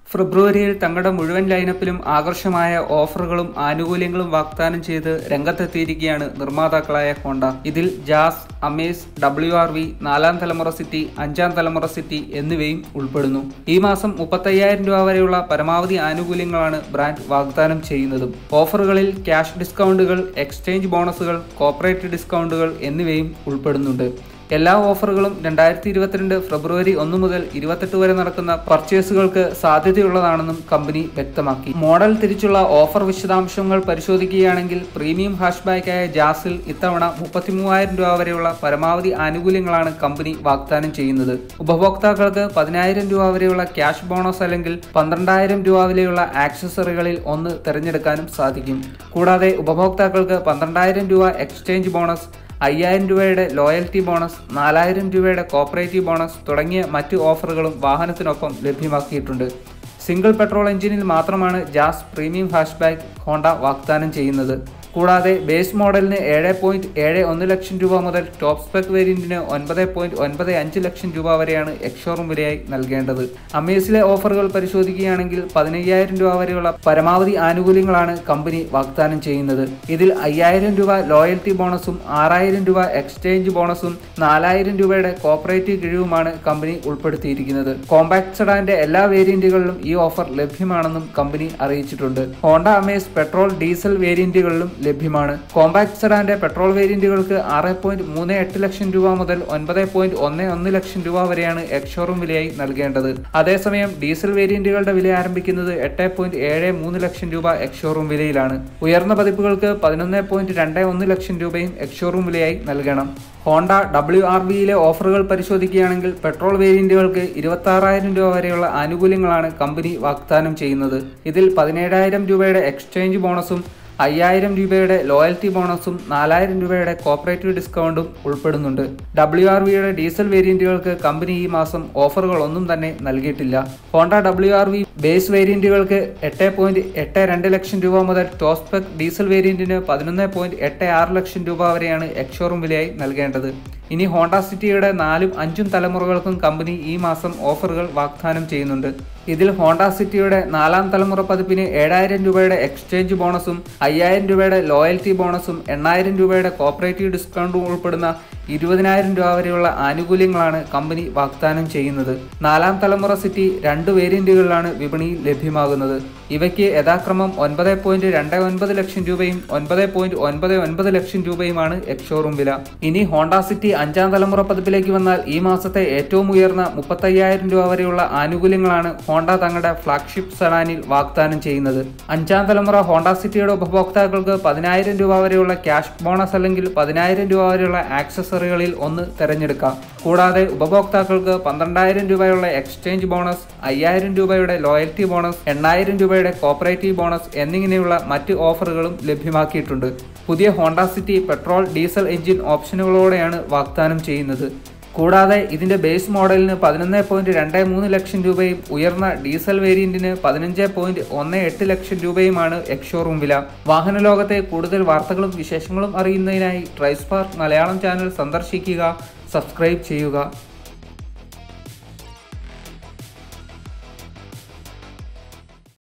ഫെബ്രുവരിയിൽ തങ്ങളുടെ മുഴുവൻ ലൈനപ്പിലും ആകർഷമായ ഓഫറുകളും ആനുകൂല്യങ്ങളും വാഗ്ദാനം ചെയ്ത് രംഗത്തെത്തിയിരിക്കുകയാണ് നിർമ്മാതാക്കളായ ഹോണ്ട ഇതിൽ Jazz Amaze W R V നാലാം തലമുറ സിറ്റി അഞ്ചാം തലമുറ സിറ്റി എന്നിവയും ഉൾപ്പെടുന്നു ഈ മാസം മുപ്പത്തയ്യായിരം രൂപ വരെയുള്ള പരമാവധി ആനുകൂല്യങ്ങളാണ് ബ്രാൻഡ് വാഗ്ദാനം ചെയ്യുന്നതും ഓഫറുകളിൽ ക്യാഷ് ഡിസ്കൗണ്ടുകൾ എക്സ്ചേഞ്ച് ബോണസുകൾ കോർപ്പറേറ്റ് ഡിസ്കൗണ്ടുകൾ എന്നിവയും ഉൾപ്പെടുന്നുണ്ട് എല്ലാ ഓഫറുകളും രണ്ടായിരത്തി ഇരുപത്തിരണ്ട് ഫെബ്രുവരി ഒന്ന് മുതൽ ഇരുപത്തെട്ട് വരെ നടക്കുന്ന പർച്ചേസുകൾക്ക് സാധ്യതയുള്ളതാണെന്നും കമ്പനി വ്യക്തമാക്കി മോഡൽ തിരിച്ചുള്ള ഓഫർ വിശദാംശങ്ങൾ പരിശോധിക്കുകയാണെങ്കിൽ പ്രീമിയം ഹാഷ്ബാക്കായ ജാസിൽ ഇത്തവണ മുപ്പത്തിമൂവായിരം രൂപ വരെയുള്ള പരമാവധി ആനുകൂല്യങ്ങളാണ് കമ്പനി വാഗ്ദാനം ചെയ്യുന്നത് ഉപഭോക്താക്കൾക്ക് പതിനായിരം രൂപ വരെയുള്ള ക്യാഷ് ബോണസ് അല്ലെങ്കിൽ പന്ത്രണ്ടായിരം രൂപ വിലയുള്ള ആക്സസറികളിൽ ഒന്ന് തിരഞ്ഞെടുക്കാനും സാധിക്കും കൂടാതെ ഉപഭോക്താക്കൾക്ക് പന്ത്രണ്ടായിരം രൂപ എക്സ്ചേഞ്ച് ബോണസ് അയ്യായിരം രൂപയുടെ ലോയൽറ്റി ബോണസ് നാലായിരം രൂപയുടെ കോപ്പറേറ്റീവ് ബോണസ് തുടങ്ങിയ മറ്റ് ഓഫറുകളും വാഹനത്തിനൊപ്പം ലഭ്യമാക്കിയിട്ടുണ്ട് സിംഗിൾ പെട്രോൾ എഞ്ചിനിൽ മാത്രമാണ് ജാസ് പ്രീമിയം ഹാഷ്ബാക്ക് ഹോണ്ട വാഗ്ദാനം ചെയ്യുന്നത് കൂടാതെ ബേസ് മോഡലിന് ഏഴ് പോയിന്റ് ഏഴ് ഒന്ന് ലക്ഷം രൂപ മുതൽ ടോപ്പ് സ്പെക് വേരിയന്റിന് ഒൻപത് പോയിന്റ് ഒൻപത് അഞ്ച് ലക്ഷം രൂപ വരെയാണ് എക്സ്ഷോറൂം വിലയായി നൽകേണ്ടത് അമേസിലെ ഓഫറുകൾ പരിശോധിക്കുകയാണെങ്കിൽ പതിനയ്യായിരം രൂപ വരെയുള്ള പരമാവധി ആനുകൂല്യങ്ങളാണ് കമ്പനി വാഗ്ദാനം ചെയ്യുന്നത് ഇതിൽ അയ്യായിരം രൂപ ലോയൽറ്റി ബോണസും ആറായിരം രൂപ എക്സ്ചേഞ്ച് ബോണസും നാലായിരം രൂപയുടെ കോപ്പറേറ്റീവ് കിഴിവുമാണ് കമ്പനി ഉൾപ്പെടുത്തിയിരിക്കുന്നത് കോമ്പാക്ട് സെഡാന്റെ എല്ലാ വേരിയന്റുകളിലും ഈ ഓഫർ ലഭ്യമാണെന്നും കമ്പനി അറിയിച്ചിട്ടുണ്ട് ഹോണ്ട അമേസ് പെട്രോൾ ഡീസൽ വേരിയന്റുകളിലും ലഭ്യമാണ് കോമ്പാക്ട് സെഡാന്റെ പെട്രോൾ വേരിയന്റുകൾക്ക് ആറ് പോയിന്റ് മൂന്ന് എട്ട് ലക്ഷം രൂപ മുതൽ ഒൻപത് പോയിന്റ് ഒന്ന് ഒന്ന് ലക്ഷം രൂപ വരെയാണ് എക്സ്ഷോറൂം വിലയായി നൽകേണ്ടത് അതേസമയം ഡീസൽ വേരിയന്റുകളുടെ വില ആരംഭിക്കുന്നത് എട്ട് പോയിന്റ് ഏഴ് മൂന്ന് ലക്ഷം രൂപ എക്സ്ഷോറൂം വിലയിലാണ് ഉയർന്ന പതിപ്പുകൾക്ക് പതിനൊന്ന് പോയിന്റ് രണ്ട് ഒന്ന് ലക്ഷം രൂപയും എക്സ്ഷോറൂം വിലയായി നൽകണം ഹോണ്ട ഡബ്ല്യു ആർ വിയിലെ ഓഫറുകൾ പരിശോധിക്കുകയാണെങ്കിൽ പെട്രോൾ വേരിയന്റുകൾക്ക് ഇരുപത്തി ആറായിരം രൂപ വരെയുള്ള ആനുകൂല്യങ്ങളാണ് കമ്പനി വാഗ്ദാനം ചെയ്യുന്നത് ഇതിൽ പതിനേഴായിരം രൂപയുടെ എക്സ്ചേഞ്ച് ബോണസും അയ്യായിരം രൂപയുടെ ലോയൽറ്റി ബോണസും നാലായിരം രൂപയുടെ കോപ്പറേറ്റീവ് ഡിസ്കൗണ്ടും ഉൾപ്പെടുന്നുണ്ട് ഡബ്ല്യു ആർ വിയുടെ ഡീസൽ വേരിയന്റുകൾക്ക് കമ്പനി ഈ മാസം ഓഫറുകൾ ഒന്നും തന്നെ നൽകിയിട്ടില്ല Honda W R V base വേരിയന്റുകൾക്ക് എട്ട് പോയിന്റ് എട്ട് രണ്ട് ലക്ഷം രൂപ മുതൽ ടോസ്പെക് ഡീസൽ വേരിയന്റിന് പതിനൊന്ന് പോയിന്റ് എട്ട് ആറ് ലക്ഷം രൂപ വരെയാണ് എക്സ്ഷോറൂം വിലയായി നൽകേണ്ടത് ഇനി ഹോണ്ട സിറ്റിയുടെ നാലും അഞ്ചും തലമുറകൾക്കും കമ്പനി ഈ മാസം ഓഫറുകൾ വാഗ്ദാനം ചെയ്യുന്നുണ്ട് ഇതിൽ ഹോണ്ട സിറ്റിയുടെ നാലാം തലമുറ പതിപ്പിന് ഏഴായിരം രൂപയുടെ എക്സ്ചേഞ്ച് ബോണസും അയ്യായിരം രൂപയുടെ ലോയൽറ്റി ബോണസും എണ്ണായിരം രൂപയുടെ കോപ്പറേറ്റീവ് ഡിസ്കൗണ്ടും ഉൾപ്പെടുന്ന ഇരുപതിനായിരം രൂപ വരെയുള്ള ആനുകൂല്യങ്ങളാണ് കമ്പനി വാഗ്ദാനം ചെയ്യുന്നത് നാലാം തലമുറ സിറ്റി രണ്ട് വേരിയന്റുകളിലാണ് വിപണിയിൽ ലഭ്യമാകുന്നത് ഇവയ്ക്ക് യഥാക്രമം ഒൻപത് പോയിന്റ് രണ്ട് ഒൻപത് ലക്ഷം രൂപയും ഒൻപത് പോയിന്റ് ഒൻപത് ഒൻപത് ലക്ഷം രൂപയുമാണ് എക്സ്ഷോറൂം വില ഇനി ഹോണ്ട സിറ്റി അഞ്ചാം തലമുറ പതിപ്പിലേക്ക് വന്നാൽ ഈ മാസത്തെ ഏറ്റവും ഉയർന്ന മുപ്പത്തയ്യായിരം രൂപ വരെയുള്ള ആനുകൂല്യങ്ങളാണ് ഹോണ്ട തങ്ങളുടെ ഫ്ലാഗ്ഷിപ്പ് സെഡാനിൽ വാഗ്ദാനം ചെയ്യുന്നത് അഞ്ചാം തലമുറ ഹോണ്ട സിറ്റിയുടെ ഉപഭോക്താക്കൾക്ക് പതിനായിരം രൂപ വരെയുള്ള ക്യാഷ് ബോണസ് അല്ലെങ്കിൽ പതിനായിരം രൂപ വരെയുള്ള ആക്സസറികളിൽ ഒന്ന് തിരഞ്ഞെടുക്കാം കൂടാതെ ഉപഭോക്താക്കൾക്ക് പന്ത്രണ്ടായിരം രൂപയുള്ള എക്സ്ചേഞ്ച് ബോണസ് അയ്യായിരം രൂപയുടെ ലോയൽറ്റി ബോണസ് എണ്ണായിരം രൂപയുടെ കോപ്പറേറ്റീവ് ബോണസ് എന്നിങ്ങനെയുള്ള മറ്റ് ഓഫറുകളും ലഭ്യമാക്കിയിട്ടുണ്ട് പുതിയ Honda City petrol diesel engine ഓപ്ഷനുകളോടെയാണ് വാഗ്ദാനം ചെയ്യുന്നത് കൂടാതെ ഇതിന്റെ ബേസ് മോഡലിന് പതിനൊന്ന് പോയിന്റ് രണ്ട് മൂന്ന് ലക്ഷം രൂപയും ഉയർന്ന ഡീസൽ വേരിയന്റിന് പതിനഞ്ച് പോയിന്റ് ഒന്ന് എട്ട് ലക്ഷം രൂപയുമാണ് എക്സ്ഷോറൂം വില വാഹന ലോകത്തെ കൂടുതൽ വാർത്തകളും വിശേഷങ്ങളും അറിയുന്നതിനായി ട്രൈസ്പാർക്ക് മലയാളം ചാനൽ സന്ദർശിക്കുക സബ്സ്ക്രൈബ് ചെയ്യുക